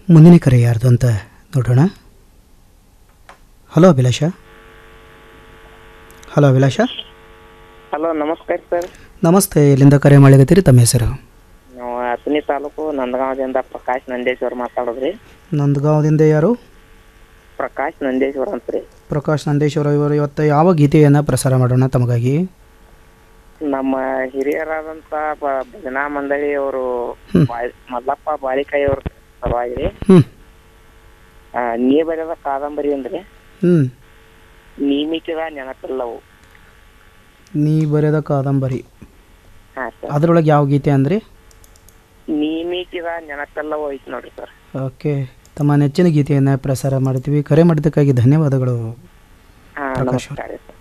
ಮುಂದಿನ ಕರೆ ಯಾರ್ದು ಅಂತ ನೋಡೋಣ hello Abhilasha hello Abhilasha hello ನಮಸ್ಕಾರ ಸರ್ ನಮಸ್ತೆ ಎಲ್ಲಿಂದ ಕರೆ ಮಾಡಿಗತ್ತೀರಿ ತಮ್ಮ ಹೆಸರು ನಾವು ಹತ್ತನೇ ತಾಲೂಕು ನಂದಗಾಂವದಿಂದ ಪ್ರಕಾಶ್ ನಂದೇಶ್ವರ್ ಮಾತಾಡೋದ್ರಿ ನಂದಗಾಂವದಿಂದ ಯಾರು ಪ್ರಕಾಶ್ ನಂದೇಶ್ವರ್ ಅಂತ್ರಿ ಪ್ರಕಾಶ್ ನಂದೇಶ್ವರ ಇವರು ಇವತ್ತು ಯಾವ ಗೀತೆಯನ್ನು ಪ್ರಸಾರ ಮಾಡೋಣ ತಮಗಾಗಿ ನಮ್ಮ ಹಿರಿಯರಾದಂತ ಬ- ಭಜನಾ ಮಂಡಳಿ ಅವರು ಮಲ್ಲಪ್ಪ ಬಾಳಿಕಾಯಿ ಅವ್ರ ಸಲುವಾಗಿ ಹ್ಞೂ ಆ, ನೀ ಬರೆದ ಕಾದಂಬರಿ ಅಂದ್ರೆ ಹ್ಞೂ ನೇಮಿಸಿದ ನೆನಪಿಲ್ಲವು ನೀ ಬರೆದ ಕಾದಂಬರಿ ಹಾ ಸರ್ ಅದರೊಳಗೆ ಯಾವ ಗೀತೆ ಅಂದ್ರಿ ನೇಮಿಸಿದ ನೆನಪಿಲ್ಲವು ಐತಿ ನೋಡ್ರಿ ಸರ್ ಓಕೆ ತಮ್ಮ ನೆಚ್ಚಿನ ಗೀತೆಯನ್ನು ಪ್ರಸಾರ ಮಾಡ್ತೀವಿ ಕರೆ ಮಾಡಿದ್ದಕ್ಕಾಗಿ ಧನ್ಯವಾದಗಳು ಹಾ ಪ್ರಕಾಶ್ ನಮಸ್ಕಾರ ಸರ್